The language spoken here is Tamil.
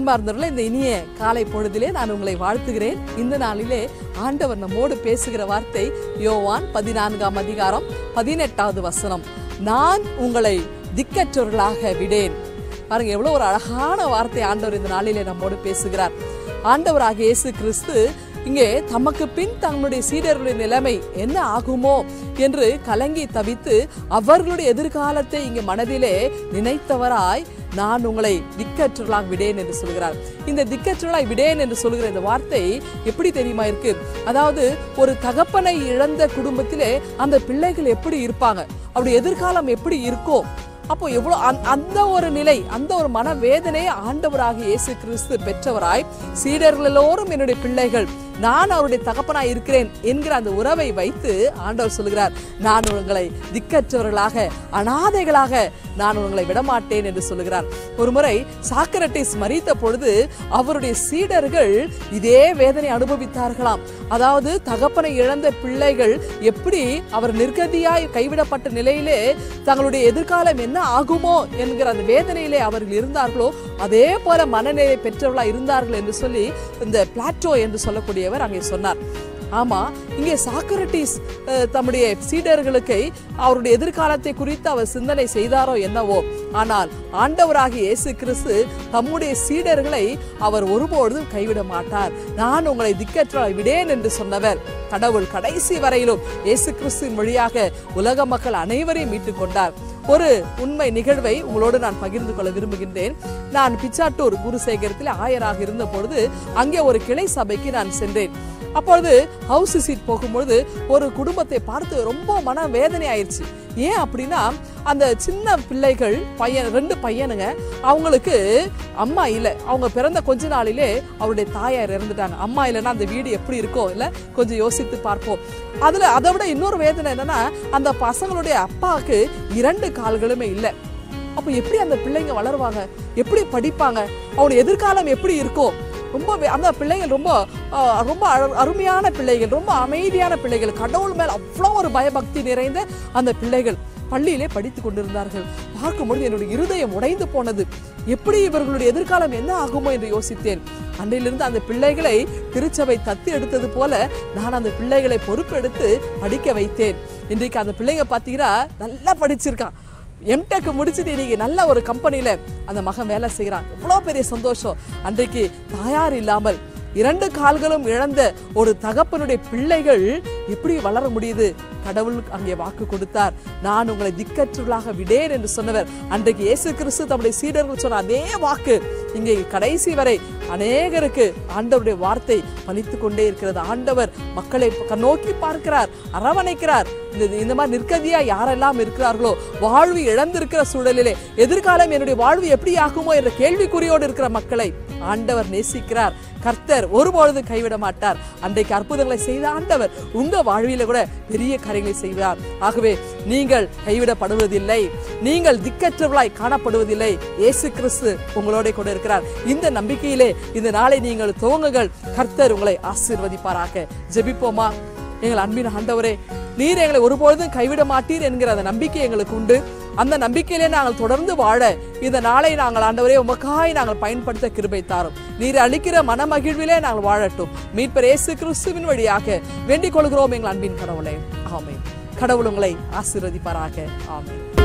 அன்பார்ந்தவர்களே இந்த இனிய காலை பொழுதிலே நான் உங்களை வாழ்த்துகிறேன் இந்த நாளிலே ஆண்டவர் நம்மோடு பேசுகிற வார்த்தை யோவான் பதினான்காம் அதிகாரம் பதினெட்டாவது வசனம் நான் உங்களை திக்கற்றவர்களாக விடேன் பாருங்க எவ்வளவு ஒரு அழகான வார்த்தை ஆண்டவர் இந்த நாளிலே நம்மோடு பேசுகிறார் ஆண்டவராக இயேசு கிறிஸ்து இங்கே தமக்கு பின் தங்களுடைய சீடர்களுடைய நிலைமை என்ன ஆகுமோ என்று கலங்கி தவித்து அவர்களுடைய எதிர்காலத்தை இங்கே மனதிலே நினைத்தவராய் நான் உங்களை திக்கற்றலாக விடேன் என்று சொல்கிறார் இந்த திக்கற்றலாய் விடேன் என்று சொல்கிற இந்த வார்த்தை எப்படி தெரியுமா இருக்கு அதாவது ஒரு தகப்பனை இழந்த குடும்பத்திலே அந்த பிள்ளைகள் எப்படி இருப்பாங்க அவருடைய எதிர்காலம் எப்படி இருக்கும் அப்போ எவ்வளோ அந்த- அந்த ஒரு நிலை அந்த ஒரு மனவேதனையை ஆண்டவராக இயேசு கிறிஸ்து பெற்றவராய் சீடர்கள் எல்லோரும் என்னுடைய பிள்ளைகள் நான் அவருடைய தகப்பனாய் இருக்கிறேன் என்கிற அந்த உறவை வைத்து ஆண்டவர் சொல்கிறார் நான் உங்களை திக்கற்றவர்களாக அனாதைகளாக நான் உங்களை விடமாட்டேன் என்று சொல்லுகிறார் ஒரு முறை சாக்கரட்டிஸ் மறித்த பொழுது அவருடைய சீடர்கள் இதே வேதனை அனுபவித்தார்களாம் அதாவது தகப்பனை இழந்த பிள்ளைகள் எப்படி அவர் நிர்கதியாய் கைவிடப்பட்ட நிலையிலே தங்களுடைய எதிர்காலம் என்ன ஆகுமோ என்கிற அந்த வேதனையிலே அவர்கள் இருந்தார்களோ அதே போல மனநிலை பெற்றவர்களாக இருந்தார்கள் என்று சொல்லி இந்த பிளாட்டோ என்று சொல்லக்கூடியவர் அங்கே சொன்னார் ஆமா இங்கே சாக்ரட்டிஸ் அஹ், தம்முடைய சீடர்களுக்கு அவருடைய எதிர்காலத்தை குறித்து அவர் சிந்தனை செய்தாரோ என்னவோ ஆனால் ஆண்டவராகிய இயேசு கிறிஸ்து தம்முடைய சீடர்களை அவர் ஒருபொழுதும் கைவிட மாட்டார் நான் உங்களை திக்கற்ற விடேன் என்று சொன்னவர் கடவுள் கடைசி வரையிலும் இயேசு கிறிஸ்துவின் வழியாக உலக மக்கள் அனைவரையும் மீட்டுக் கொண்டார் ஒரு உண்மை நிகழ்வை உங்களோடு நான் பகிர்ந்து கொள்ள விரும்புகின்றேன் நான் பிச்சாட்டூர் குருசேகரத்தில் ஆயராக இருந்த பொழுது அங்கே ஒரு கிளை சபைக்கு நான் சென்றேன் அப்பொழுது ஹவுஸ் விசிட் போகும்பொழுது ஒரு குடும்பத்தை பார்த்து ரொம்ப மன வேதனை ஆயிடுச்சு ஏன் அப்படின்னா அந்த சின்ன பிள்ளைகள் பையன் ரெண்டு பையனுங்க அவங்களுக்கு அம்மா இல்லை அவங்க பிறந்த கொஞ்ச நாளிலே அவருடைய தாயார் இறந்துட்டாங்க அம்மா இல்லைன்னா அந்த வீடு எப்படி இருக்கும் இல்லை கொஞ்சம் யோசித்து பார்ப்போம் அதுல அதை விட இன்னொரு வேதனை என்னன்னா அந்த பசங்களுடைய அப்பாவுக்கு இரண்டு கால்களுமே இல்லை அப்போ எப்படி அந்த பிள்ளைங்க வளருவாங்க எப்படி படிப்பாங்க அவனுடைய எதிர்காலம் எப்படி இருக்கும் ரொம்ப வே- அந்த பிள்ளைகள் ரொம்ப ஆ, ரொம்ப அரு- அருமையான பிள்ளைகள் ரொம்ப அமைதியான பிள்ளைகள் கடவுள் மேல் அவ்வளோ ஒரு பயபக்தி நிறைந்த அந்த பிள்ளைகள் பள்ளியிலே படித்து கொண்டிருந்தார்கள் பார்க்கும்பொழுது என்னுடைய இருதயம் உடைந்து போனது எப்படி இவர்களுடைய எதிர்காலம் என்ன ஆகுமோ என்று யோசித்தேன் அன்றையிலிருந்து அந்த பிள்ளைகளை திருச்சபை தத்து எடுத்தது போல நான் அந்த பிள்ளைகளை பொறுப்பெடுத்து படிக்க வைத்தேன் இன்றைக்கு அந்த பிள்ளைங்க பார்த்தீங்கன்னா நல்லா படிச்சிருக்கான் எம்டெக் முடிச்சுட்டு இன்னைக்கு நல்ல ஒரு கம்பெனியில் அந்த மகன் வேலை செய்கிறான் எவ்வளோ பெரிய சந்தோஷம் அன்றைக்கு தாயார் இல்லாமல் இரண்டு கால்களும் இழந்த ஒரு தகப்பனுடைய பிள்ளைகள் எப்படி வளர முடியுது கடவுள் அங்கே வாக்கு கொடுத்தார் நான் உங்களை திக்கற்றுள்ளாக விடேன் என்று சொன்னவர் அன்றைக்கு இயேசு கிறிஸ்து தம்முடைய சீடர்கள் சொன்ன அதே வாக்கு இங்கே கடைசி வரை அநேகருக்கு ஆண்டவருடைய வார்த்தை பலித்து கொண்டே இருக்கிறது ஆண்டவர் மக்களை ப- நோக்கி பார்க்கிறார் அரவணைக்கிறார் இந்த இந்த மாதிரி நிற்கதியா யாரெல்லாம் இருக்கிறார்களோ வாழ்வு இழந்திருக்கிற சூழலிலே எதிர்காலம் என்னுடைய வாழ்வு எப்படி ஆகுமோ என்ற கேள்விக்குறியோடு இருக்கிற மக்களை ஆண்டவர் நேசிக்கிறார் கர்த்தர் ஒருபொழுதும் கைவிட மாட்டார் அன்றைக்கு அற்புதங்களை செய்த ஆண்டவர் உங்க வாழ்வில கூட பெரிய காரியங்களை செய்வார் ஆகவே நீங்கள் கைவிடப்படுவதில்லை நீங்கள் திக்கற்றவர்களாய் காணப்படுவதில்லை இயேசு கிறிஸ்து உங்களோட கூட இருக்கிறார் இந்த நம்பிக்கையிலே இந்த நாளை நீங்கள் துவங்குங்கள் கர்த்தர் உங்களை ஆசீர்வதிப்பாராக ஜெபிப்போமா எங்கள் அன்பின் ஆண்டவரே நீர் எங்களை ஒருபொழுதும் கைவிட மாட்டீர் என்கிற அந்த நம்பிக்கை எங்களுக்கு உண்டு அந்த நம்பிக்கையிலே நாங்கள் தொடர்ந்து வாழ இந்த நாளை நாங்கள் ஆண்டவரே உமக்காய் நாங்கள் பயன்படுத்த கிருபை தாரும் நீர் அளிக்கிற மனமகிழ்விலே நாங்கள் வாழட்டும் மீட்பர் இயேசு கிறிஸ்துவின் வழியாக வேண்டிக் கொள்கிறோம் எங்கள் அன்பின் கடவுளே ஆமென் கடவுள் உங்களை ஆசீர்வதிப்பாராக ஆமென்